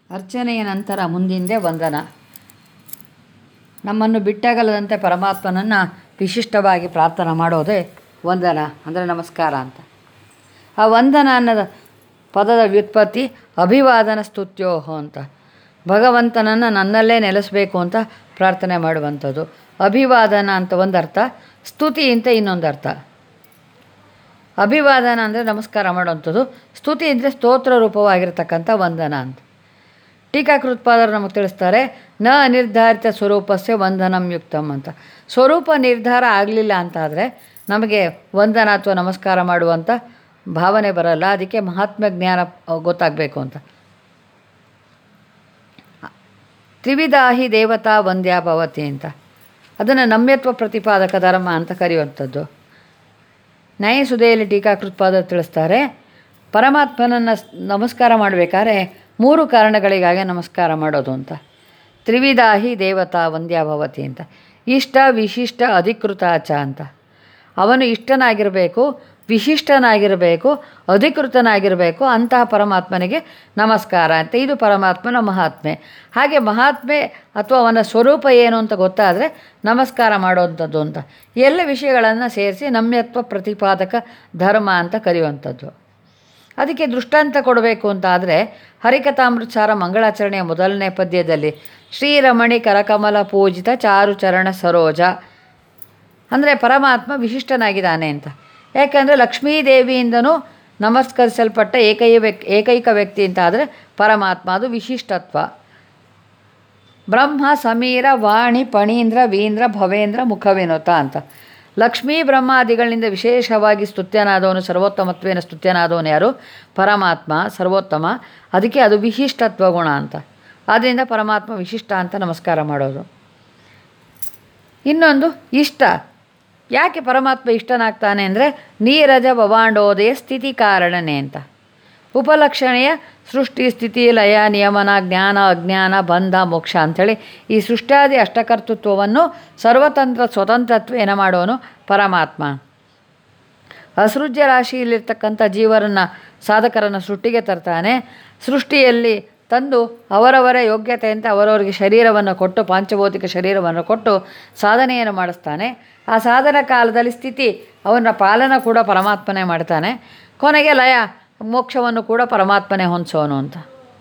ಅರ್ಚನೆಯ ನಂತರ ಮುಂದಿಂದೆ ವಂದನ ನಮ್ಮನ್ನು ಬಿಟ್ಟಾಗಲದಂತೆ ಪರಮಾತ್ಮನನ್ನು ವಿಶಿಷ್ಟವಾಗಿ ಪ್ರಾರ್ಥನೆ ಮಾಡೋದೇ ವಂದನ ಅಂದರೆ ನಮಸ್ಕಾರ ಅಂತ ಆ ವಂದನ ಅನ್ನೋದ ಪದದ ವ್ಯುತ್ಪತ್ತಿ ಅಭಿವಾದನ ಸ್ತುತ್ಯೋಹೋ ಅಂತ ಭಗವಂತನನ್ನು ನನ್ನಲ್ಲೇ ನೆಲೆಸಬೇಕು ಅಂತ ಪ್ರಾರ್ಥನೆ ಮಾಡುವಂಥದ್ದು ಅಭಿವಾದನ ಅಂತ ಒಂದರ್ಥ ಸ್ತುತಿ ಅಂತ ಇನ್ನೊಂದು ಅರ್ಥ ಅಭಿವಾದನ ಅಂದರೆ ನಮಸ್ಕಾರ ಮಾಡುವಂಥದ್ದು ಸ್ತುತಿ ಅಂದರೆ ಸ್ತೋತ್ರ ರೂಪವಾಗಿರ್ತಕ್ಕಂಥ ವಂದನ ಅಂತ ಟೀಕಾಕೃತ್ಪಾದರು ನಮಗೆ ತಿಳಿಸ್ತಾರೆ ನ ಅನಿರ್ಧಾರಿತ ಸ್ವರೂಪಸ್ಯ ವಂದನಂ ಯುಕ್ತಂ ಅಂತ ಸ್ವರೂಪ ನಿರ್ಧಾರ ಆಗಲಿಲ್ಲ ಅಂತಾದರೆ ನಮಗೆ ವಂದನ ಅಥವಾ ನಮಸ್ಕಾರ ಮಾಡುವಂಥ ಭಾವನೆ ಬರಲ್ಲ ಅದಕ್ಕೆ ಮಹಾತ್ಮ ಜ್ಞಾನ ಗೊತ್ತಾಗಬೇಕು ಅಂತ ತ್ರಿವಿಧಾಹಿ ದೇವತಾ ವಂದ್ಯಾ ಭವತಿ ಅಂತ ಅದನ್ನು ನಮ್ಯತ್ವ ಪ್ರತಿಪಾದಕ ಧರ್ಮ ಅಂತ ಕರೆಯುವಂಥದ್ದು ನ್ಯಾಯಸುದೆಯಲ್ಲಿ ಟೀಕಾಕೃತ್ಪಾದರು ತಿಳಿಸ್ತಾರೆ ಪರಮಾತ್ಮನನ್ನು ನಮಸ್ಕಾರ ಮಾಡಬೇಕಾದ್ರೆ ಮೂರು ಕಾರಣಗಳಿಗಾಗಿ ನಮಸ್ಕಾರ ಮಾಡೋದು ಅಂತ ತ್ರಿವಿಧಾಹಿ ದೇವತಾ ವಂದ್ಯಾ ಭವತಿ ಅಂತ ಇಷ್ಟ ವಿಶಿಷ್ಟ ಅಧಿಕೃತಾಚ ಅಂತ ಅವನು ಇಷ್ಟನಾಗಿರಬೇಕು ವಿಶಿಷ್ಟನಾಗಿರಬೇಕು ಅಧಿಕೃತನಾಗಿರಬೇಕು ಅಂತಹ ಪರಮಾತ್ಮನಿಗೆ ನಮಸ್ಕಾರ ಅಂತ ಇದು ಪರಮಾತ್ಮನ ಮಹಾತ್ಮೆ ಹಾಗೆ ಮಹಾತ್ಮೆ ಅಥವಾ ಅವನ ಸ್ವರೂಪ ಏನು ಅಂತ ಗೊತ್ತಾದರೆ ನಮಸ್ಕಾರ ಮಾಡೋವಂಥದ್ದು ಅಂತ ಎಲ್ಲ ವಿಷಯಗಳನ್ನು ಸೇರಿಸಿ ನಮ್ಯತ್ವ ಪ್ರತಿಪಾದಕ ಧರ್ಮ ಅಂತ ಕರೆಯುವಂಥದ್ದು ಅದಕ್ಕೆ ದೃಷ್ಟಾಂತ ಕೊಡಬೇಕು ಅಂತ ಆದರೆ ಹರಿಕಥಾಮೃತಸಾರ ಮಂಗಳಾಚರಣೆಯ ಮೊದಲನೇ ಪದ್ಯದಲ್ಲಿ ಶ್ರೀರಮಣಿ ಕರಕಮಲ ಪೂಜಿತ ಚಾರು ಚರಣ ಸರೋಜ ಅಂದರೆ ಪರಮಾತ್ಮ ವಿಶಿಷ್ಟನಾಗಿದ್ದಾನೆ ಅಂತ ಯಾಕಂದರೆ ಲಕ್ಷ್ಮೀದೇವಿಯಿಂದನೂ ನಮಸ್ಕರಿಸಲ್ಪಟ್ಟ ಏಕೈಕ ವ್ಯಕ್ತಿ ಏಕೈಕ ವ್ಯಕ್ತಿ ಅಂತ ಆದರೆ ಪರಮಾತ್ಮ ಅದು ವಿಶಿಷ್ಟತ್ವ ಬ್ರಹ್ಮ ಸಮೀರ ವಾಣಿ ಪಣೀಂದ್ರ ವೀಂದ್ರ ಭವೇಂದ್ರ ಮುಖವಿನೋತ ಅಂತ ಲಕ್ಷ್ಮೀ ಬ್ರಹ್ಮಾದಿಗಳಿಂದ ವಿಶೇಷವಾಗಿ ಸ್ತುತ್ಯನಾದವನು ಸರ್ವೋತ್ತಮತ್ವೇನ ಸ್ತುತ್ಯನಾದವನು ಯಾರು ಪರಮಾತ್ಮ ಸರ್ವೋತ್ತಮ ಅದಕ್ಕೆ ಅದು ವಿಶಿಷ್ಟತ್ವ ಗುಣ ಅಂತ ಆದ್ದರಿಂದ ಪರಮಾತ್ಮ ವಿಶಿಷ್ಟ ಅಂತ ನಮಸ್ಕಾರ ಮಾಡೋದು ಇನ್ನೊಂದು ಇಷ್ಟ ಯಾಕೆ ಪರಮಾತ್ಮ ಇಷ್ಟನಾಗ್ತಾನೆ ಅಂದರೆ ನೀರಜ ಭವಾಂಡೋದಯ ಸ್ಥಿತಿ ಕಾರಣನೇ ಅಂತ ಉಪಲಕ್ಷಣೆಯ ಸೃಷ್ಟಿ ಸ್ಥಿತಿ ಲಯ ನಿಯಮನ ಜ್ಞಾನ ಅಜ್ಞಾನ ಬಂಧ ಮೋಕ್ಷ ಅಂಥೇಳಿ ಈ ಸೃಷ್ಟ್ಯಾದಿ ಅಷ್ಟಕರ್ತೃತ್ವವನ್ನು ಸರ್ವತಂತ್ರ ಸ್ವತಂತ್ರತ್ವೇನ ಮಾಡೋನು ಪರಮಾತ್ಮ ಅಸೃಜ್ಯ ರಾಶಿಯಲ್ಲಿರ್ತಕ್ಕಂಥ ಜೀವರನ್ನು ಸಾಧಕರನ್ನು ಸೃಷ್ಟಿಗೆ ತರ್ತಾನೆ ಸೃಷ್ಟಿಯಲ್ಲಿ ತಂದು ಅವರವರ ಯೋಗ್ಯತೆಯಂತೆ ಅವರವರಿಗೆ ಶರೀರವನ್ನು ಕೊಟ್ಟು ಪಾಂಚಭೌತಿಕ ಶರೀರವನ್ನು ಕೊಟ್ಟು ಸಾಧನೆಯನ್ನು ಮಾಡಿಸ್ತಾನೆ ಆ ಸಾಧನ ಕಾಲದಲ್ಲಿ ಸ್ಥಿತಿ ಅವನ ಪಾಲನ ಕೂಡ ಪರಮಾತ್ಮನೇ ಮಾಡ್ತಾನೆ ಕೊನೆಗೆ ಲಯ ಮೋಕ್ಷವನ್ನು ಕೂಡ ಪರಮಾತ್ಮನೇ ಹೊಂದಿಸೋನು ಅಂತ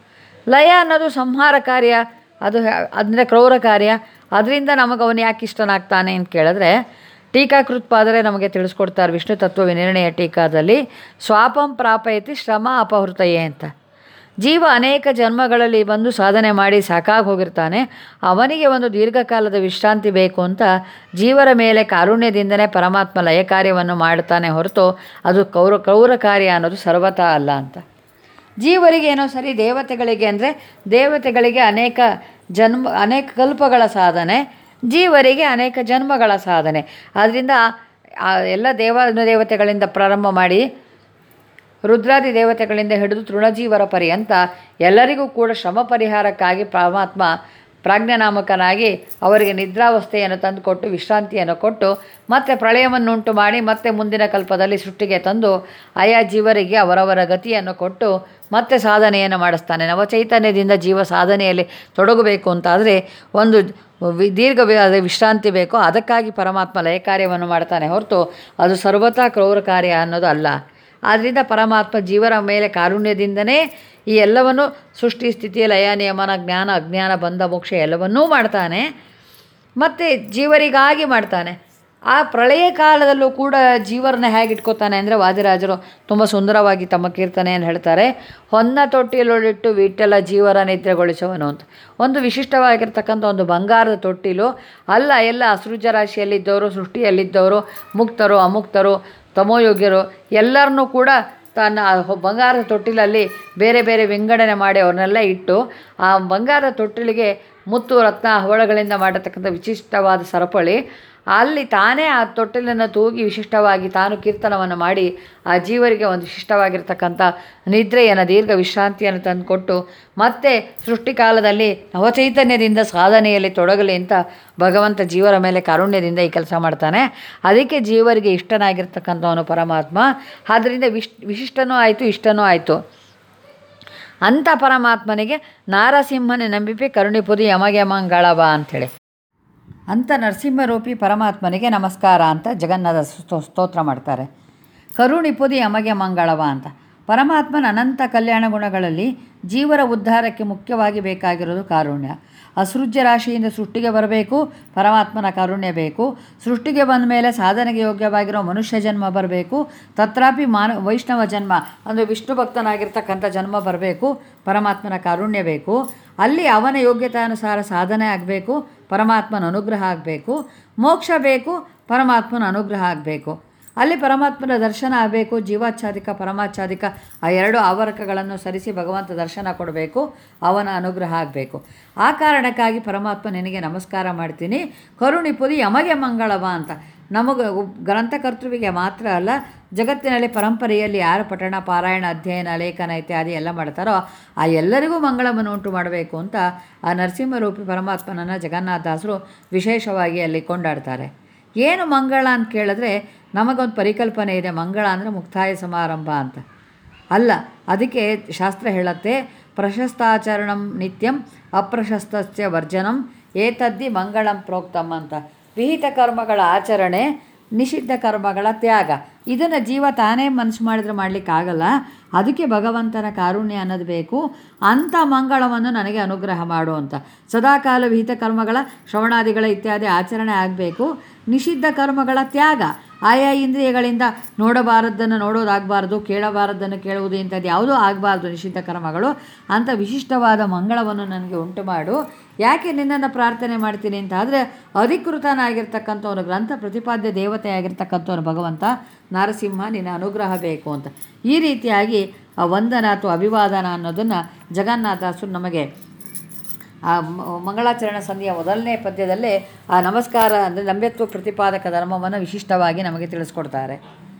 ಲಯ ಅನ್ನೋದು ಸಂಹಾರ ಕಾರ್ಯ ಅದು ಅಂದರೆ ಕ್ರೌರ ಕಾರ್ಯ ಅದರಿಂದ ನಮಗೆ ಅವನು ಯಾಕೆ ಇಷ್ಟನಾಗ್ತಾನೆ ಅಂತ ಕೇಳಿದ್ರೆ ಟೀಕಾಕೃತ್ಪಾದರೆ ನಮಗೆ ತಿಳಿಸ್ಕೊಡ್ತಾರೆ ವಿಷ್ಣು ತತ್ವ ವಿನಿರ್ಣಯ ಟೀಕಾದಲ್ಲಿ ಸ್ವಾಪಂ ಪ್ರಾಪಯತಿ ಶ್ರಮ ಅಪಹೃತಯೇ ಅಂತ ಜೀವ ಅನೇಕ ಜನ್ಮಗಳಲ್ಲಿ ಬಂದು ಸಾಧನೆ ಮಾಡಿ ಸಾಕಾಗಿ ಹೋಗಿರ್ತಾನೆ ಅವನಿಗೆ ಒಂದು ದೀರ್ಘಕಾಲದ ವಿಶ್ರಾಂತಿ ಬೇಕು ಅಂತ ಜೀವರ ಮೇಲೆ ಕಾರುಣ್ಯದಿಂದನೇ ಪರಮಾತ್ಮ ಲಯ ಕಾರ್ಯವನ್ನು ಮಾಡ್ತಾನೆ ಹೊರತು ಅದು ಕೌರ ಕ್ರೌರ ಕಾರ್ಯ ಅನ್ನೋದು ಸರ್ವತಾ ಅಲ್ಲ ಅಂತ ಜೀವರಿಗೆ ಏನೋ ಸರಿ ದೇವತೆಗಳಿಗೆ ಅಂದರೆ ದೇವತೆಗಳಿಗೆ ಅನೇಕ ಜನ್ಮ ಅನೇಕ ಕಲ್ಪಗಳ ಸಾಧನೆ ಜೀವರಿಗೆ ಅನೇಕ ಜನ್ಮಗಳ ಸಾಧನೆ ಆದ್ದರಿಂದ ಎಲ್ಲ ದೇವ ದೇವತೆಗಳಿಂದ ಪ್ರಾರಂಭ ಮಾಡಿ ರುದ್ರಾದಿ ದೇವತೆಗಳಿಂದ ಹಿಡಿದು ತೃಣಜೀವರ ಪರ್ಯಂತ ಎಲ್ಲರಿಗೂ ಕೂಡ ಶ್ರಮ ಪರಿಹಾರಕ್ಕಾಗಿ ಪರಮಾತ್ಮ ಪ್ರಾಜ್ಞಾನಾಮಕನಾಗಿ ಅವರಿಗೆ ನಿದ್ರಾವಸ್ಥೆಯನ್ನು ತಂದುಕೊಟ್ಟು ವಿಶ್ರಾಂತಿಯನ್ನು ಕೊಟ್ಟು ಮತ್ತೆ ಪ್ರಳಯವನ್ನುಂಟು ಮಾಡಿ ಮತ್ತೆ ಮುಂದಿನ ಕಲ್ಪದಲ್ಲಿ ಸೃಷ್ಟಿಗೆ ತಂದು ಆಯಾ ಜೀವರಿಗೆ ಅವರವರ ಗತಿಯನ್ನು ಕೊಟ್ಟು ಮತ್ತೆ ಸಾಧನೆಯನ್ನು ಮಾಡಿಸ್ತಾನೆ ನವಚೈತನ್ಯದಿಂದ ಜೀವ ಸಾಧನೆಯಲ್ಲಿ ತೊಡಗಬೇಕು ಅಂತಾದರೆ ಒಂದು ದೀರ್ಘ ವಿಶ್ರಾಂತಿ ಬೇಕು ಅದಕ್ಕಾಗಿ ಪರಮಾತ್ಮ ಲಯ ಕಾರ್ಯವನ್ನು ಮಾಡ್ತಾನೆ ಹೊರತು ಅದು ಸರ್ವತಾ ಕ್ರೌರ ಕಾರ್ಯ ಅನ್ನೋದು ಅಲ್ಲ ಆದ್ದರಿಂದ ಪರಮಾತ್ಮ ಜೀವರ ಮೇಲೆ ಕಾರುಣ್ಯದಿಂದನೇ ಈ ಎಲ್ಲವನ್ನು ಸೃಷ್ಟಿ ಸ್ಥಿತಿ ಲಯ ನಿಯಮನ ಜ್ಞಾನ ಅಜ್ಞಾನ ಬಂಧ ಮೋಕ್ಷ ಎಲ್ಲವನ್ನೂ ಮಾಡ್ತಾನೆ ಮತ್ತು ಜೀವರಿಗಾಗಿ ಮಾಡ್ತಾನೆ ಆ ಪ್ರಳಯ ಕಾಲದಲ್ಲೂ ಕೂಡ ಜೀವರನ್ನ ಹೇಗೆ ಇಟ್ಕೋತಾನೆ ಅಂದರೆ ವಾದಿರಾಜರು ತುಂಬ ಸುಂದರವಾಗಿ ತಮ್ಮ ಕೀರ್ತನೆಯನ್ನು ಹೇಳ್ತಾರೆ ಹೊನ್ನ ತೊಟ್ಟಿಲೊಳಿಟ್ಟು ವಿಟ್ಟೆಲ್ಲ ಜೀವರ ನಿದ್ರೆಗೊಳಿಸುವನು ಅಂತ ಒಂದು ವಿಶಿಷ್ಟವಾಗಿರ್ತಕ್ಕಂಥ ಒಂದು ಬಂಗಾರದ ತೊಟ್ಟಿಲು ಅಲ್ಲ ಎಲ್ಲ ಅಸೃಜ ರಾಶಿಯಲ್ಲಿದ್ದವರು ಸೃಷ್ಟಿಯಲ್ಲಿದ್ದವರು ಮುಕ್ತರು ಅಮುಕ್ತರು ತಮೋಯೋಗ್ಯರು ಎಲ್ಲರನ್ನೂ ಕೂಡ ತನ್ನ ಬಂಗಾರದ ತೊಟ್ಟಿಲಲ್ಲಿ ಬೇರೆ ಬೇರೆ ವಿಂಗಡಣೆ ಮಾಡಿ ಅವ್ರನ್ನೆಲ್ಲ ಇಟ್ಟು ಆ ಬಂಗಾರದ ತೊಟ್ಟಿಲಿಗೆ ಮುತ್ತು ರತ್ನ ಹವಳಗಳಿಂದ ಮಾಡಿರ್ತಕ್ಕಂಥ ವಿಶಿಷ್ಟವಾದ ಸರಪಳಿ ಅಲ್ಲಿ ತಾನೇ ಆ ತೊಟ್ಟಿಲನ್ನು ತೂಗಿ ವಿಶಿಷ್ಟವಾಗಿ ತಾನು ಕೀರ್ತನವನ್ನು ಮಾಡಿ ಆ ಜೀವರಿಗೆ ಒಂದು ವಿಶಿಷ್ಟವಾಗಿರ್ತಕ್ಕಂಥ ನಿದ್ರೆಯನ್ನು ದೀರ್ಘ ವಿಶ್ರಾಂತಿಯನ್ನು ತಂದುಕೊಟ್ಟು ಮತ್ತೆ ಸೃಷ್ಟಿಕಾಲದಲ್ಲಿ ನವಚೈತನ್ಯದಿಂದ ಸಾಧನೆಯಲ್ಲಿ ತೊಡಗಲಿ ಅಂತ ಭಗವಂತ ಜೀವರ ಮೇಲೆ ಕಾರುಣ್ಯದಿಂದ ಈ ಕೆಲಸ ಮಾಡ್ತಾನೆ ಅದಕ್ಕೆ ಜೀವರಿಗೆ ಇಷ್ಟನಾಗಿರ್ತಕ್ಕಂಥವನು ಪರಮಾತ್ಮ ಆದ್ದರಿಂದ ವಿಶ್ ವಿಶಿಷ್ಟನೂ ಆಯಿತು ಇಷ್ಟನೂ ಆಯಿತು ಅಂಥ ಪರಮಾತ್ಮನಿಗೆ ನಾರಸಿಂಹನ ನಂಬಿಪಿ ಕರುಣಿಪುದಿ ಯಮಗೆ ಮಂಗಳವ ಅಂಥೇಳಿ ಅಂಥ ನರಸಿಂಹರೂಪಿ ಪರಮಾತ್ಮನಿಗೆ ನಮಸ್ಕಾರ ಅಂತ ಜಗನ್ನಾಥ ಸ್ತೋ- ಸ್ತೋತ್ರ ಮಾಡ್ತಾರೆ ಕರುಣಿಪುದಿ ಯಮಗೆ ಮಂಗಳವ ಅಂತ ಪರಮಾತ್ಮನ ಅನಂತ ಕಲ್ಯಾಣ ಗುಣಗಳಲ್ಲಿ ಜೀವರ ಉದ್ಧಾರಕ್ಕೆ ಮುಖ್ಯವಾಗಿ ಬೇಕಾಗಿರೋದು ಕಾರುಣ್ಯ ಅಸೃಜ್ಯ ರಾಶಿಯಿಂದ ಸೃಷ್ಟಿಗೆ ಬರಬೇಕು ಪರಮಾತ್ಮನ ಕಾರುಣ್ಯ ಬೇಕು ಸೃಷ್ಟಿಗೆ ಬಂದ ಮೇಲೆ ಸಾಧನೆಗೆ ಯೋಗ್ಯವಾಗಿರೋ ಮನುಷ್ಯ ಜನ್ಮ ಬರಬೇಕು ತತ್ರಾಪಿ ಮಾನ ವೈಷ್ಣವ ಜನ್ಮ ಅಂದರೆ ವಿಷ್ಣು ಭಕ್ತನಾಗಿರ್ತಕ್ಕಂಥ ಜನ್ಮ ಬರಬೇಕು ಪರಮಾತ್ಮನ ಕಾರುಣ್ಯ ಬೇಕು ಅಲ್ಲಿ ಅವನ ಯೋಗ್ಯತಾನುಸಾರ ಸಾಧನೆ ಆಗಬೇಕು ಪರಮಾತ್ಮನ ಅನುಗ್ರಹ ಆಗಬೇಕು ಮೋಕ್ಷ ಬೇಕು ಪರಮಾತ್ಮನ ಅನುಗ್ರಹ ಆಗಬೇಕು ಅಲ್ಲಿ ಪರಮಾತ್ಮನ ದರ್ಶನ ಆಗಬೇಕು ಜೀವಾಚ್ಛಾದಿಕ ಪರಮಾಚ್ಛಾದಿಕ ಆ ಎರಡು ಆವರಕಗಳನ್ನು ಸರಿಸಿ ಭಗವಂತ ದರ್ಶನ ಕೊಡಬೇಕು ಅವನ ಅನುಗ್ರಹ ಆಗಬೇಕು ಆ ಕಾರಣಕ್ಕಾಗಿ ಪರಮಾತ್ಮ ನಿನಗೆ ನಮಸ್ಕಾರ ಮಾಡ್ತೀನಿ ಕರುಣಿಪುದಿ ಯಮಗೆ ಮಂಗಳವ ಅಂತ ನಮಗೆ ಗ್ರಂಥಕರ್ತೃವಿಗೆ ಮಾತ್ರ ಅಲ್ಲ ಜಗತ್ತಿನಲ್ಲಿ ಪರಂಪರೆಯಲ್ಲಿ ಯಾರು ಪಠಣ ಪಾರಾಯಣ ಅಧ್ಯಯನ ಲೇಖನ ಇತ್ಯಾದಿ ಎಲ್ಲ ಮಾಡ್ತಾರೋ ಆ ಎಲ್ಲರಿಗೂ ಮಂಗಳವನ್ನು ಉಂಟು ಮಾಡಬೇಕು ಅಂತ ಆ ನರಸಿಂಹರೂಪಿ ಪರಮಾತ್ಮನನ್ನು ಜಗನ್ನಾಥದಾಸರು ವಿಶೇಷವಾಗಿ ಅಲ್ಲಿ ಕೊಂಡಾಡ್ತಾರೆ ಏನು ಮಂಗಳ ಅಂತ ಕೇಳಿದ್ರೆ ನಮಗೊಂದು ಪರಿಕಲ್ಪನೆ ಇದೆ ಮಂಗಳ ಅಂದರೆ ಮುಕ್ತಾಯ ಸಮಾರಂಭ ಅಂತ ಅಲ್ಲ ಅದಕ್ಕೆ ಶಾಸ್ತ್ರ ಹೇಳುತ್ತೆ ಪ್ರಶಸ್ತಾಚರಣಂ ನಿತ್ಯಂ ಅಪ್ರಶಸ್ತಸ್ಯ ವರ್ಜನಂ ಏತದ್ದಿ ಮಂಗಳಂ ಪ್ರೋಕ್ತಂ ಅಂತ ವಿಹಿತ ಕರ್ಮಗಳ ಆಚರಣೆ ನಿಷಿದ್ಧ ಕರ್ಮಗಳ ತ್ಯಾಗ ಇದನ್ನು ಜೀವ ತಾನೇ ಮನಸ್ಸು ಮಾಡಿದ್ರೆ ಮಾಡಲಿಕ್ಕಾಗಲ್ಲ ಅದಕ್ಕೆ ಭಗವಂತನ ಕಾರುಣ್ಯ ಅನ್ನೋದು ಬೇಕು ಅಂಥ ಮಂಗಳವನ್ನು ನನಗೆ ಅನುಗ್ರಹ ಮಾಡು ಅಂತ ಸದಾಕಾಲ ವಿಹಿತ ಕರ್ಮಗಳ ಶ್ರವಣಾದಿಗಳ ಇತ್ಯಾದಿ ಆಚರಣೆ ಆಗಬೇಕು ನಿಷಿದ್ಧ ಕರ್ಮಗಳ ತ್ಯಾಗ ಆಯಾ ಇಂದ್ರಿಯಗಳಿಂದ ನೋಡಬಾರದ್ದನ್ನು ನೋಡೋದಾಗಬಾರ್ದು ಕೇಳಬಾರದ್ದನ್ನು ಕೇಳುವುದು ಇಂಥದ್ದು ಯಾವುದೂ ಆಗಬಾರ್ದು ನಿಷಿದ್ಧ ಕರ್ಮಗಳು ಅಂಥ ವಿಶಿಷ್ಟವಾದ ಮಂಗಳವನ್ನು ನನಗೆ ಉಂಟು ಮಾಡು ಯಾಕೆ ನಿನ್ನನ್ನು ಪ್ರಾರ್ಥನೆ ಮಾಡ್ತೀನಿ ಅಂತ ಆದರೆ ಅಧಿಕೃತನಾಗಿರ್ತಕ್ಕಂಥವನು ಗ್ರಂಥ ಪ್ರತಿಪಾದ್ಯ ದೇವತೆ ಆಗಿರ್ತಕ್ಕಂಥವನು ಭಗವಂತ ನರಸಿಂಹ ನಿನ್ನ ಅನುಗ್ರಹ ಬೇಕು ಅಂತ ಈ ರೀತಿಯಾಗಿ ಆ ವಂದನ ಅಥವಾ ಅಭಿವಾದನ ಅನ್ನೋದನ್ನು ಜಗನ್ನಾಥಾಸರು ನಮಗೆ ಆ ಮ- ಮಂಗಳಾಚರಣ ಸಂಧಿಯ ಮೊದಲನೇ ಪದ್ಯದಲ್ಲೇ ಆ ನಮಸ್ಕಾರ ಅಂದರೆ ನಂಬ್ಯತ್ವ ಪ್ರತಿಪಾದಕ ಧರ್ಮವನ್ನು ವಿಶಿಷ್ಟವಾಗಿ ನಮಗೆ ತಿಳಿಸ್ಕೊಡ್ತಾರೆ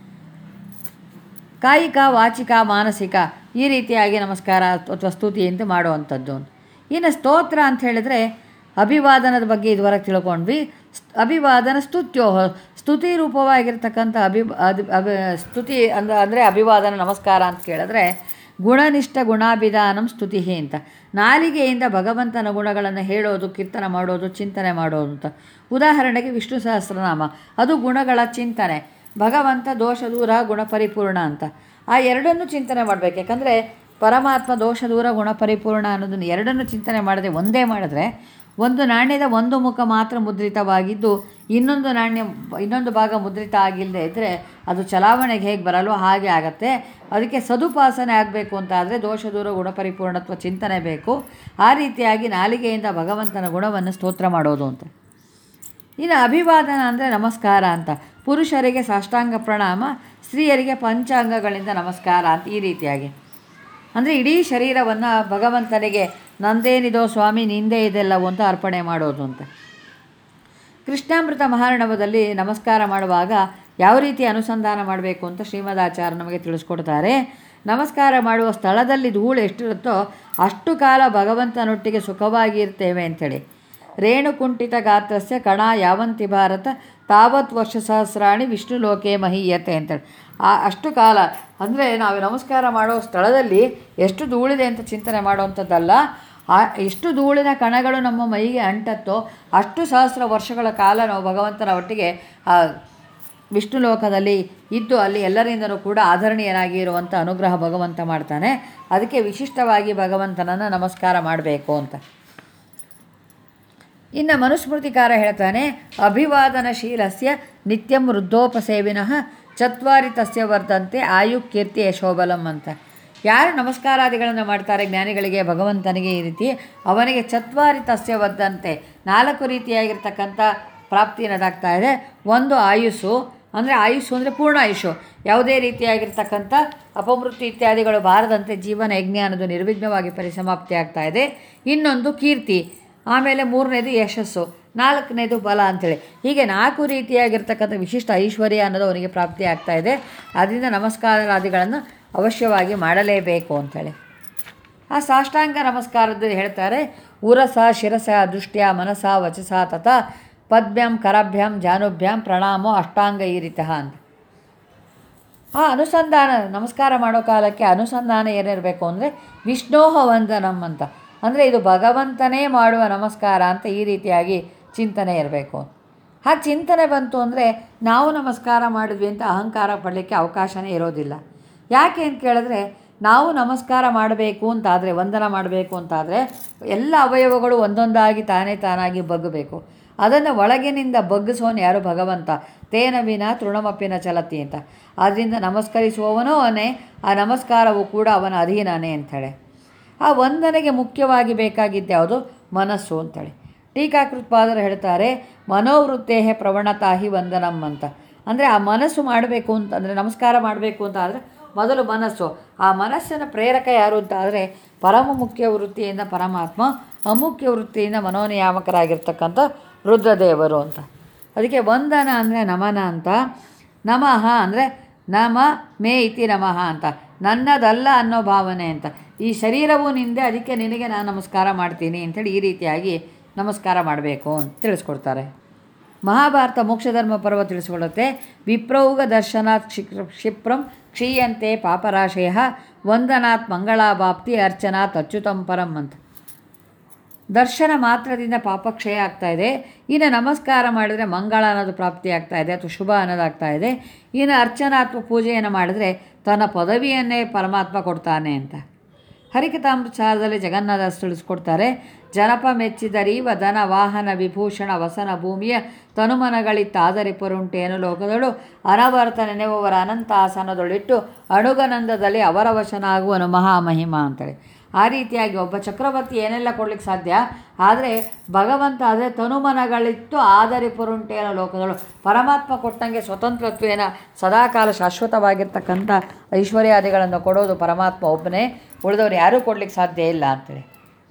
ಕಾಯಿಕ ವಾಚಿಕ ಮಾನಸಿಕ ಈ ರೀತಿಯಾಗಿ ನಮಸ್ಕಾರ ಅಥವಾ ಸ್ತುತಿ ಅಂತ ಮಾಡುವಂಥದ್ದು ಇನ್ನು ಸ್ತೋತ್ರ ಅಂತ ಹೇಳಿದ್ರೆ ಅಭಿವಾದನದ ಬಗ್ಗೆ ಇದುವರೆಗೆ ತಿಳ್ಕೊಂಡ್ವಿ ಸ್- ಅಭಿವಾದನ ಸ್ತುತ್ಯೋಹ ಸ್ತುತಿ ರೂಪವಾಗಿರ್ತಕ್ಕಂಥ ಅಭಿ ಅದ್- ಅಭಿ ಸ್ತುತಿ ಅಂದ ಅಂದರೆ ಅಭಿವಾದನ ನಮಸ್ಕಾರ ಅಂತ ಕೇಳಿದ್ರೆ ಗುಣನಿಷ್ಠ ಗುಣಾಭಿಧಾನಂ ಸ್ತುತಿ ಅಂತ ನಾಲಿಗೆಯಿಂದ ಭಗವಂತನ ಗುಣಗಳನ್ನು ಹೇಳೋದು ಕೀರ್ತನ ಮಾಡೋದು ಚಿಂತನೆ ಮಾಡೋದು ಅಂತ ಉದಾಹರಣೆಗೆ ವಿಷ್ಣು ಸಹಸ್ರನಾಮ ಅದು ಗುಣಗಳ ಚಿಂತನೆ ಭಗವಂತ ದೋಷ ದೂರ ಗುಣ ಪರಿಪೂರ್ಣ ಅಂತ ಆ ಎರಡನ್ನೂ ಚಿಂತನೆ ಮಾಡಬೇಕು ಯಾಕಂದರೆ ಪರಮಾತ್ಮ ದೋಷ ದೂರ ಗುಣ ಪರಿಪೂರ್ಣ ಅನ್ನೋದನ್ನು ಎರಡನ್ನೂ ಚಿಂತನೆ ಮಾಡದೆ ಒಂದೇ ಮಾಡಿದ್ರೆ ಒಂದು ನಾಣ್ಯದ ಒಂದು ಮುಖ ಮಾತ್ರ ಮುದ್ರಿತವಾಗಿದ್ದು ಇನ್ನೊಂದು ನಾಣ್ಯ ಇನ್ನೊಂದು ಭಾಗ ಮುದ್ರಿತ ಆಗಿಲ್ಲದೆ ಇದ್ದರೆ ಅದು ಚಲಾವಣೆಗೆ ಹೇಗೆ ಬರಲ್ವೋ ಹಾಗೆ ಆಗತ್ತೆ ಅದಕ್ಕೆ ಸದುಪಾಸನೆ ಆಗಬೇಕು ಅಂತ ಆದರೆ ದೋಷ ದೂರ ಗುಣಪರಿಪೂರ್ಣತ್ವ ಚಿಂತನೆ ಬೇಕು ಆ ರೀತಿಯಾಗಿ ನಾಲಿಗೆಯಿಂದ ಭಗವಂತನ ಗುಣವನ್ನು ಸ್ತೋತ್ರ ಮಾಡೋದು ಅಂತ ಇನ್ನು ಅಭಿವಾದನ ಅಂದರೆ ನಮಸ್ಕಾರ ಅಂತ ಪುರುಷರಿಗೆ ಸಾಷ್ಟಾಂಗ ಪ್ರಣಾಮ ಸ್ತ್ರೀಯರಿಗೆ ಪಂಚಾಂಗಗಳಿಂದ ನಮಸ್ಕಾರ ಅಂತ ಈ ರೀತಿಯಾಗಿ ಅಂದರೆ ಇಡೀ ಶರೀರವನ್ನು ಭಗವಂತನಿಗೆ ನಂದೇನಿದೋ ಸ್ವಾಮಿ ನಿಂದೇ ಇದೆಲ್ಲವೋ ಅಂತ ಅರ್ಪಣೆ ಮಾಡೋದು ಅಂತ ಕೃಷ್ಣಾಮೃತ ಮಹಾರ್ಣವದಲ್ಲಿ ನಮಸ್ಕಾರ ಮಾಡುವಾಗ ಯಾವ ರೀತಿ ಅನುಸಂಧಾನ ಮಾಡಬೇಕು ಅಂತ ಶ್ರೀಮದಾಚಾರ್ಯ ನಮಗೆ ತಿಳಿಸ್ಕೊಡ್ತಾರೆ ನಮಸ್ಕಾರ ಮಾಡುವ ಸ್ಥಳದಲ್ಲಿ ಧೂಳು ಎಷ್ಟಿರುತ್ತೋ ಅಷ್ಟು ಕಾಲ ಭಗವಂತನೊಟ್ಟಿಗೆ ಸುಖವಾಗಿ ಇರ್ತೇವೆ ಅಂಥೇಳಿ ರೇಣುಕುಂಠಿತ ಗಾತ್ರಸ್ಯ ಕಣ ಯಾವಂತಿ ಭಾರತ ತಾವತ್ ವರ್ಷ ಸಹಸ್ರಾಣಿ ವಿಷ್ಣು ಲೋಕೆ ಮಹೀಯತೆ ಅಂತೇಳಿ ಆ ಅಷ್ಟು ಕಾಲ ಅಂದರೆ ನಾವು ನಮಸ್ಕಾರ ಮಾಡೋ ಸ್ಥಳದಲ್ಲಿ ಎಷ್ಟು ಧೂಳಿದೆ ಅಂತ ಚಿಂತನೆ ಮಾಡುವಂಥದ್ದಲ್ಲ ಆ ಎಷ್ಟು ಧೂಳಿನ ಕಣಗಳು ನಮ್ಮ ಮೈಗೆ ಅಂಟತ್ತೋ ಅಷ್ಟು ಸಹಸ್ರ ವರ್ಷಗಳ ಕಾಲ ನಾವು ಭಗವಂತನ ಒಟ್ಟಿಗೆ ಆ ವಿಷ್ಣು ಲೋಕದಲ್ಲಿ ಇದ್ದು ಅಲ್ಲಿ ಎಲ್ಲರಿಂದಲೂ ಕೂಡ ಆಧರಣೀಯನಾಗಿ ಇರುವಂಥ ಅನುಗ್ರಹ ಭಗವಂತ ಮಾಡ್ತಾನೆ ಅದಕ್ಕೆ ವಿಶಿಷ್ಟವಾಗಿ ಭಗವಂತನನ್ನು ನಮಸ್ಕಾರ ಮಾಡಬೇಕು ಅಂತ ಇನ್ನು ಮನುಸ್ಮೃತಿಕಾರ ಹೇಳ್ತಾನೆ ಅಭಿವಾದನಶೀಲಸ್ಯ ನಿತ್ಯಂ ವೃದ್ಧೋಪಸೇವಿನಃ ಚತ್ವಾರಿ ತಸ್ಯ ವರ್ಧಂತೆ ಆಯು ಕೀರ್ತಿ ಯಶೋಬಲಂ ಅಂತ ಯಾರು ನಮಸ್ಕಾರಾದಿಗಳನ್ನು ಮಾಡ್ತಾರೆ ಜ್ಞಾನಿಗಳಿಗೆ ಭಗವಂತನಿಗೆ ಈ ರೀತಿ ಅವನಿಗೆ ಚತ್ವಾರಿ ತಸ್ಯ ವರ್ಧಂತೆ ನಾಲ್ಕು ರೀತಿಯಾಗಿರ್ತಕ್ಕಂಥ ಪ್ರಾಪ್ತಿ ಅನ್ನೋದಾಗ್ತಾ ಇದೆ ಒಂದು ಆಯುಸ್ಸು ಅಂದರೆ ಆಯುಸ್ಸು ಅಂದರೆ ಪೂರ್ಣ ಆಯುಷು ಯಾವುದೇ ರೀತಿಯಾಗಿರ್ತಕ್ಕಂಥ ಅಪಮೃತ್ಯು ಇತ್ಯಾದಿಗಳು ಬಾರದಂತೆ ಜೀವನ ಯಜ್ಞ ಅನ್ನೋದು ನಿರ್ವಿಘ್ನವಾಗಿ ಪರಿಸಮಾಪ್ತಿ ಆಗ್ತಾ ಇದೆ ಇನ್ನೊಂದು ಕೀರ್ತಿ ಆಮೇಲೆ ಮೂರನೇದು ಯಶಸ್ಸು ನಾಲ್ಕನೇದು ಬಲ ಅಂಥೇಳಿ ಹೀಗೆ ನಾಲ್ಕು ರೀತಿಯಾಗಿರ್ತಕ್ಕಂಥ ವಿಶಿಷ್ಟ ಐಶ್ವರ್ಯ ಅನ್ನೋದು ಅವನಿಗೆ ಪ್ರಾಪ್ತಿ ಆಗ್ತಾ ಇದೆ ಅದರಿಂದ ನಮಸ್ಕಾರಾದಿಗಳನ್ನು ಅವಶ್ಯವಾಗಿ ಮಾಡಲೇಬೇಕು ಅಂಥೇಳಿ ಆ ಸಾಷ್ಟಾಂಗ ನಮಸ್ಕಾರದ್ದು ಹೇಳ್ತಾರೆ ಉರಸ ಶಿರಸ ದೃಷ್ಟ್ಯ ಮನಸ ವಚಸ ತಥಾ ಪದ್ಭ್ಯಾಂ ಕರಭ್ಯಾಂ ಜಾನುಭ್ಯಾಂ ಪ್ರಣಾಮೋ ಅಷ್ಟಾಂಗ ಈರಿತಃ ಅಂತ ಆ ಅನುಸಂಧಾನ ನಮಸ್ಕಾರ ಮಾಡೋ ಕಾಲಕ್ಕೆ ಅನುಸಂಧಾನ ಏನಿರಬೇಕು ಅಂದರೆ ವಿಷ್ಣೋಹ ವಂದನಂ ಅಂತ ಅಂದರೆ ಇದು ಭಗವಂತನೇ ಮಾಡುವ ನಮಸ್ಕಾರ ಅಂತ ಈ ರೀತಿಯಾಗಿ ಚಿಂತನೆ ಇರಬೇಕು ಹಾಗೆ ಚಿಂತನೆ ಬಂತು ಅಂದರೆ ನಾವು ನಮಸ್ಕಾರ ಮಾಡಿದ್ವಿ ಅಂತ ಅಹಂಕಾರ ಪಡಲಿಕ್ಕೆ ಅವಕಾಶನೇ ಇರೋದಿಲ್ಲ ಯಾಕೆ ಅಂತ ಕೇಳಿದ್ರೆ ನಾವು ನಮಸ್ಕಾರ ಮಾಡಬೇಕು ಅಂತಾದರೆ ವಂದನ ಮಾಡಬೇಕು ಅಂತಾದರೆ ಎಲ್ಲ ಅವಯವಗಳು ಒಂದೊಂದಾಗಿ ತಾನೇ ತಾನಾಗಿ ಬಗ್ಗಬೇಕು ಅದನ್ನು ಒಳಗಿನಿಂದ ಬಗ್ಗಿಸೋನು ಯಾರು ಭಗವಂತ ತೇನ ವಿನ ತೃಣಮಪ್ಪಿನ ಚಲತಿ ಅಂತ ಆದ್ದರಿಂದ ನಮಸ್ಕರಿಸುವವನೂ ಅವನೇ ಆ ನಮಸ್ಕಾರವು ಕೂಡ ಅವನ ಅಧೀನನೇ ಅಂಥೇಳಿ ಆ ವಂದನೆಗೆ ಮುಖ್ಯವಾಗಿ ಬೇಕಾಗಿದ್ದು ಯಾವುದು ಮನಸ್ಸು ಅಂತೇಳಿ ಟೀಕಾಕೃತ್ಪಾದರು ಹೇಳ್ತಾರೆ ಮನೋವೃತ್ತೇ ಪ್ರವಣತಾ ಹಿ ವಂದನಂ ಅಂತ ಅಂದರೆ ಆ ಮನಸ್ಸು ಮಾಡಬೇಕು ಅಂತ ಅಂದರೆ ನಮಸ್ಕಾರ ಮಾಡಬೇಕು ಅಂತ ಆದರೆ ಮೊದಲು ಮನಸ್ಸು ಆ ಮನಸ್ಸಿನ ಪ್ರೇರಕ ಯಾರು ಅಂತ ಆದರೆ ಪರಮ ಮುಖ್ಯ ವೃತ್ತಿಯಿಂದ ಪರಮಾತ್ಮ ಅಮುಖ್ಯ ವೃತ್ತಿಯಿಂದ ಮನೋನಿಯಾಮಕರಾಗಿರ್ತಕ್ಕಂಥ ರುದ್ರದೇವರು ಅಂತ ಅದಕ್ಕೆ ವಂದನ ಅಂದರೆ ನಮನ ಅಂತ ನಮಃ ಅಂದರೆ ನಮ ಮೇ ಇತಿ ನಮಃ ಅಂತ ನನ್ನದಲ್ಲ ಅನ್ನೋ ಭಾವನೆ ಅಂತ ಈ ಶರೀರವು ನಿಂದೆ ಅದಕ್ಕೆ ನಿನಗೆ ನಾನು ನಮಸ್ಕಾರ ಮಾಡ್ತೀನಿ ಅಂಥೇಳಿ ಈ ರೀತಿಯಾಗಿ ನಮಸ್ಕಾರ ಮಾಡಬೇಕು ಅಂತ ತಿಳಿಸ್ಕೊಡ್ತಾರೆ ಮಹಾಭಾರತ ಮೋಕ್ಷಧರ್ಮ ಪರ್ವ ತಿಳಿಸ್ಕೊಳ್ಳುತ್ತೆ ವಿಪ್ರೌಗ ದರ್ಶನಾತ್ ಕ್ಷಿಪ್ರ ಕ್ಷಿಪ್ರಂ ಕ್ಷೀಯಂತೆ ಪಾಪರಾಶಯ ವಂದನಾತ್ ಮಂಗಳಾಭಾಪ್ತಿ ಅರ್ಚನಾತ್ ಅಚ್ಯುತಂ ಪರಂ ಅಂತ ದರ್ಶನ ಮಾತ್ರದಿಂದ ಪಾಪಕ್ಷಯ ಆಗ್ತಾ ಇದೆ ಇನ್ನು ನಮಸ್ಕಾರ ಮಾಡಿದರೆ ಮಂಗಳ ಅನ್ನೋದು ಪ್ರಾಪ್ತಿ ಆಗ್ತಾ ಇದೆ ಅಥವಾ ಶುಭ ಅನ್ನೋದಾಗ್ತಾ ಇದೆ ಇನ್ನು ಅರ್ಚನಾ ಅಥವಾ ಪೂಜೆಯನ್ನು ಮಾಡಿದರೆ ತನ್ನ ಪದವಿಯನ್ನೇ ಪರಮಾತ್ಮ ಕೊಡ್ತಾನೆ ಅಂತ ಹರಿಕತಾಮೃತಸಾರದಲ್ಲಿ ಜಗನ್ನಾಥ ತಿಳಿಸ್ಕೊಡ್ತಾರೆ ಜನಪ ಮೆಚ್ಚಿದರೀವ ಧನ ವಾಹನ ವಿಭೂಷಣ ವಸನ ಭೂಮಿಯ ತನುಮನಗಳಿತ್ತಾದರೆ ಪರುಂಟೇನು ಲೋಕದಳು ಅನವರ್ತ ನೆನೆಯುವವರ ಅನಂತ ಆಸನದೊಳಿಟ್ಟು ಅಣುಗನಂದದಲ್ಲಿ ಅವರ ವಶನಾಗುವನು ಮಹಾಮಹಿಮ ಅಂತೇಳಿ ಆ ರೀತಿಯಾಗಿ ಒಬ್ಬ ಚಕ್ರವರ್ತಿ ಏನೆಲ್ಲ ಕೊಡ್ಲಿಕ್ಕೆ ಸಾಧ್ಯ ಆದರೆ ಭಗವಂತ ಅದೇ ತನುಮನಗಳಿತ್ತು ಆದರೆ ಪುರುಂಟೇನ ಲೋಕಗಳು ಪರಮಾತ್ಮ ಕೊಟ್ಟಂಗೆ ಸ್ವತಂತ್ರತ್ವೇನ ಸದಾಕಾಲ ಶಾಶ್ವತವಾಗಿರ್ತಕ್ಕಂಥ ಐಶ್ವರ್ಯಾದಿಗಳನ್ನು ಕೊಡೋದು ಪರಮಾತ್ಮ ಒಬ್ಬನೇ ಉಳಿದವರು ಯಾರೂ ಕೊಡ್ಲಿಕ್ಕೆ ಸಾಧ್ಯ ಇಲ್ಲ ಅಂತೇಳಿ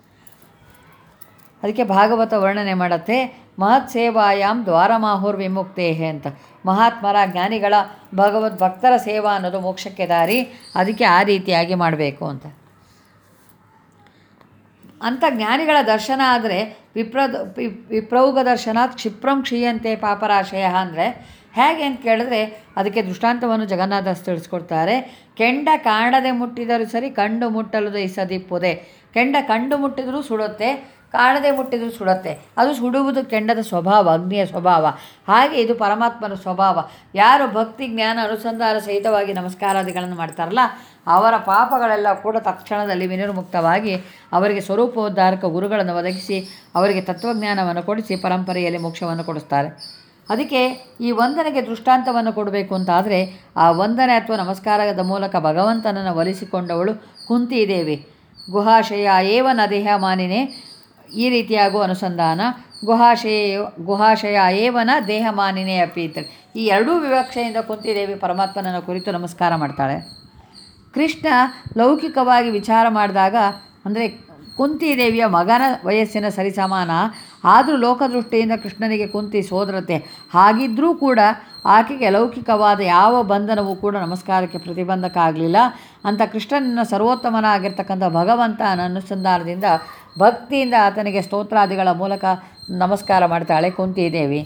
ಅದಕ್ಕೆ ಭಾಗವತ ವರ್ಣನೆ ಮಾಡುತ್ತೆ ಮಹತ್ ಸೇವಾಯಾಮ್ ದ್ವಾರಮಾಹುರ್ ವಿಮುಕ್ತೇಹೆ ಅಂತ ಮಹಾತ್ಮರ ಜ್ಞಾನಿಗಳ ಭಗವದ್ ಭಕ್ತರ ಸೇವಾ ಅನ್ನೋದು ಮೋಕ್ಷಕ್ಕೆ ದಾರಿ ಅದಕ್ಕೆ ಆ ರೀತಿಯಾಗಿ ಮಾಡಬೇಕು ಅಂತ ಅಂಥ ಜ್ಞಾನಿಗಳ ದರ್ಶನ ಆದರೆ ವಿಪ್ರದ ವಿಪ್ರೌಗ ದರ್ಶನಾತ್ ಕ್ಷಿಪ್ರಂ ಕ್ಷೀಯಂತೆ ಪಾಪರಾಶಯ ಅಂದರೆ ಹೇಗೆ ಅಂತ ಕೇಳಿದ್ರೆ ಅದಕ್ಕೆ ದೃಷ್ಟಾಂತವನ್ನು ಜಗನ್ನಾಥಸ್ ತಿಳಿಸ್ಕೊಡ್ತಾರೆ ಕೆಂಡ ಕಾಣದೆ ಮುಟ್ಟಿದರೂ ಸರಿ ಕಂಡು ಮುಟ್ಟಲು ದಯಿಸದಿಪ್ಪುದೆ ಕೆಂಡ ಕಂಡು ಮುಟ್ಟಿದರೂ ಸುಡುತ್ತೆ ಕಾಣದೆ ಮುಟ್ಟಿದರೂ ಸುಡುತ್ತೆ ಅದು ಸುಡುವುದು ಕೆಂಡದ ಸ್ವಭಾವ ಅಗ್ನಿಯ ಸ್ವಭಾವ ಹಾಗೆ ಇದು ಪರಮಾತ್ಮನ ಸ್ವಭಾವ ಯಾರು ಭಕ್ತಿ ಜ್ಞಾನ ಅನುಸಂಧಾನ ಸಹಿತವಾಗಿ ನಮಸ್ಕಾರಾದಿಗಳನ್ನು ಮಾಡ್ತಾರಲ್ಲ ಅವರ ಪಾಪಗಳೆಲ್ಲ ಕೂಡ ತಕ್ಷಣದಲ್ಲಿ ವಿನಿರ್ಮುಕ್ತವಾಗಿ ಅವರಿಗೆ ಸ್ವರೂಪೋದ್ಧಾರಕ ಗುರುಗಳನ್ನು ಒದಗಿಸಿ ಅವರಿಗೆ ತತ್ವಜ್ಞಾನವನ್ನು ಕೊಡಿಸಿ ಪರಂಪರೆಯಲ್ಲಿ ಮೋಕ್ಷವನ್ನು ಕೊಡಿಸ್ತಾರೆ ಅದಕ್ಕೆ ಈ ವಂದನೆಗೆ ದೃಷ್ಟಾಂತವನ್ನು ಕೊಡಬೇಕು ಅಂತಾದರೆ ಆ ವಂದನೆ ಅಥವಾ ನಮಸ್ಕಾರದ ಮೂಲಕ ಭಗವಂತನನ್ನು ಒಲಿಸಿಕೊಂಡವಳು ಕುಂತಿದೇವಿ ಗುಹಾಶಯ ಏವ ನದೇಹ ಮಾನಿನೇ ಈ ರೀತಿಯಾಗುವ ಅನುಸಂಧಾನ ಗುಹಾಶಯ ಗುಹಾಶಯ ಏವನ ದೇಹ ಮಾನಿನೇ ಅಪಿ ಅಂತೇಳಿ ಈ ಎರಡೂ ವಿವಕ್ಷೆಯಿಂದ ಕುಂತಿದೇವಿ ಪರಮಾತ್ಮನನ್ನು ಕುರಿತು ನಮಸ್ಕಾರ ಮಾಡ್ತಾಳೆ ಕೃಷ್ಣ ಲೌಕಿಕವಾಗಿ ವಿಚಾರ ಮಾಡಿದಾಗ ಅಂದರೆ ಕುಂತಿದೇವಿಯ ಮಗನ ವಯಸ್ಸಿನ ಸರಿಸಮಾನ ಆದರೂ ಲೋಕದೃಷ್ಟಿಯಿಂದ ಕೃಷ್ಣನಿಗೆ ಕುಂತಿ ಸೋದರತೆ ಹಾಗಿದ್ದರೂ ಕೂಡ ಆಕೆಗೆ ಲೌಕಿಕವಾದ ಯಾವ ಬಂಧನವೂ ಕೂಡ ನಮಸ್ಕಾರಕ್ಕೆ ಪ್ರತಿಬಂಧಕ ಆಗಲಿಲ್ಲ ಅಂತ ಕೃಷ್ಣನ ಸರ್ವೋತ್ತಮನಾಗಿರ್ತಕ್ಕಂಥ ಭಗವಂತನ ಅನುಸಂಧಾನದಿಂದ ಭಕ್ತಿಯಿಂದ ಆತನಿಗೆ ಸ್ತೋತ್ರಾದಿಗಳ ಮೂಲಕ ನಮಸ್ಕಾರ ಮಾಡ್ತಾಳೆ ಕುಂತಿದೇವಿ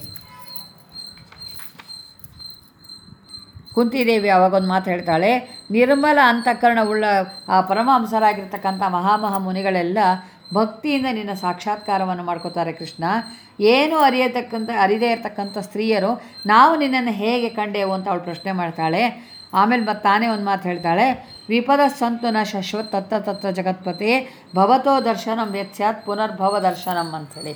ಕುಂತಿದೇವಿ ಅವಾಗೊಂದು ಮಾತು ಹೇಳ್ತಾಳೆ ನಿರ್ಮಲ ಅಂತಃಕರಣವುಳ್ಳ ಆ ಪರಮಹಂಸರಾಗಿರ್ತಕ್ಕಂಥ ಮಹಾಮಹ ಮುನಿಗಳೆಲ್ಲ ಭಕ್ತಿಯಿಂದ ನಿನ್ನ ಸಾಕ್ಷಾತ್ಕಾರವನ್ನು ಮಾಡ್ಕೋತಾರೆ ಕೃಷ್ಣ ಏನು ಅರಿಯತಕ್ಕಂಥ ಅರಿದೇ ಇರತಕ್ಕಂಥ ಸ್ತ್ರೀಯರು ನಾವು ನಿನ್ನನ್ನು ಹೇಗೆ ಕಂಡೆವು ಅಂತ ಅವಳು ಪ್ರಶ್ನೆ ಮಾಡ್ತಾಳೆ ಆಮೇಲೆ ಮತ್ತೆ ತಾನೇ ಒಂದು ಮಾತು ಹೇಳ್ತಾಳೆ ವಿಪದ ಸಂತು ನ ಶಶ್ವತ್ ತತ್ತ ತತ್ರ ಜಗತ್ಪತಿ ಭವತೋ ದರ್ಶನಂ ಯತ್ಸ್ಯಾತ್ ಪುನರ್ಭವ ದರ್ಶನಂ ಅಂಥೇಳಿ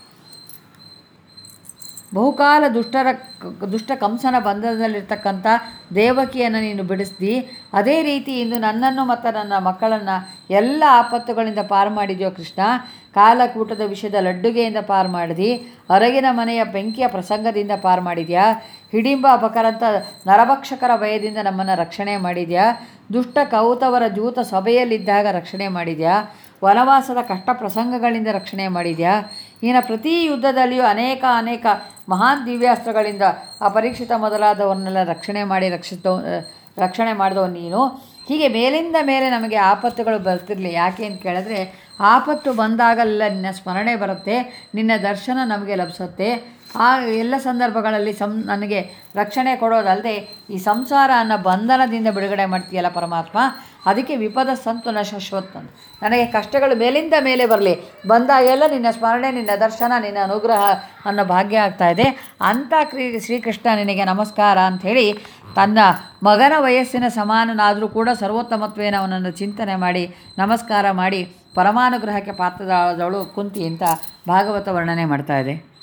ಬಹುಕಾಲ ದುಷ್ಟರ ದುಷ್ಟ ಕಂಸನ ಬಂಧನದಲ್ಲಿರ್ತಕ್ಕಂಥ ದೇವಕಿಯನ್ನು ನೀನು ಬಿಡಿಸ್ದಿ ಅದೇ ರೀತಿ ಇಂದು ನನ್ನನ್ನು ಮತ್ತು ನನ್ನ ಮಕ್ಕಳನ್ನು ಎಲ್ಲ ಆಪತ್ತುಗಳಿಂದ ಪಾರು ಮಾಡಿದ್ಯೋ ಕೃಷ್ಣ ಕಾಲಕೂಟದ ವಿಷಯದ ಲಡ್ಡುಗೆಯಿಂದ ಪಾರು ಮಾಡಿದಿ ಹೊರಗಿನ ಮನೆಯ ಬೆಂಕಿಯ ಪ್ರಸಂಗದಿಂದ ಪಾರು ಮಾಡಿದ್ಯಾ ಹಿಡಿಂಬ ಅಪಕರಂತ ನರಭಕ್ಷಕರ ಭಯದಿಂದ ನಮ್ಮನ್ನು ರಕ್ಷಣೆ ಮಾಡಿದ್ಯಾ ದುಷ್ಟ ಕೌತವರ ಜೂತ ಸಭೆಯಲ್ಲಿದ್ದಾಗ ರಕ್ಷಣೆ ಮಾಡಿದ್ಯಾ ವನವಾಸದ ಕಷ್ಟ ಪ್ರಸಂಗಗಳಿಂದ ರಕ್ಷಣೆ ಮಾಡಿದ್ಯಾ ಇನ್ನು ಪ್ರತಿ ಯುದ್ಧದಲ್ಲಿಯೂ ಅನೇಕ ಅನೇಕ ಮಹಾನ್ ದಿವ್ಯಾಸ್ತ್ರಗಳಿಂದ ಅಪರೀಕ್ಷಿತ ಮೊದಲಾದವನ್ನೆಲ್ಲ ರಕ್ಷಣೆ ಮಾಡಿ ರಕ್ಷಿತ ರಕ್ಷಣೆ ಮಾಡಿದವ ನೀನು ಹೀಗೆ ಮೇಲಿಂದ ಮೇಲೆ ನಮಗೆ ಆಪತ್ತುಗಳು ಬರ್ತಿರಲಿ ಯಾಕೆ ಅಂತ ಕೇಳಿದ್ರೆ ಆಪತ್ತು ಬಂದಾಗಲೆಲ್ಲ ನಿನ್ನ ಸ್ಮರಣೆ ಬರುತ್ತೆ ನಿನ್ನ ದರ್ಶನ ನಮಗೆ ಲಭಿಸುತ್ತೆ ಆ ಎಲ್ಲ ಸಂದರ್ಭಗಳಲ್ಲಿ ಸಂ ನನಗೆ ರಕ್ಷಣೆ ಕೊಡೋದಲ್ಲದೆ ಈ ಸಂಸಾರ ಅನ್ನೋ ಬಂಧನದಿಂದ ಬಿಡುಗಡೆ ಮಾಡ್ತೀಯಲ್ಲ ಪರಮಾತ್ಮ ಅದಕ್ಕೆ ವಿಪದ ಸಂತು ನ ಶಾಶ್ವತ ಅಂತ. ನನಗೆ ಕಷ್ಟಗಳು ಮೇಲಿಂದ ಮೇಲೆ ಬರಲಿ ಬಂದಾಗೆಲ್ಲ ನಿನ್ನ ಸ್ಮರಣೆ ನಿನ್ನ ದರ್ಶನ ನಿನ್ನ ಅನುಗ್ರಹ ಅನ್ನೋ ಭಾಗ್ಯ ಆಗ್ತಾ ಇದೆ ಅಂಥ ಕ್ರೀ ಶ್ರೀಕೃಷ್ಣ ನಿನಗೆ ನಮಸ್ಕಾರ ಅಂಥೇಳಿ ತನ್ನ ಮಗನ ವಯಸ್ಸಿನ ಸಮಾನನಾದರೂ ಕೂಡ ಸರ್ವೋತ್ತಮತ್ವೇನ ಅವನನ್ನು ಚಿಂತನೆ ಮಾಡಿ ನಮಸ್ಕಾರ ಮಾಡಿ ಪರಮಾನುಗ್ರಹಕ್ಕೆ ಪಾತ್ರದವಳು ಕುಂತಿ ಅಂತ ಭಾಗವತ ವರ್ಣನೆ ಮಾಡ್ತಾ ಇದೆ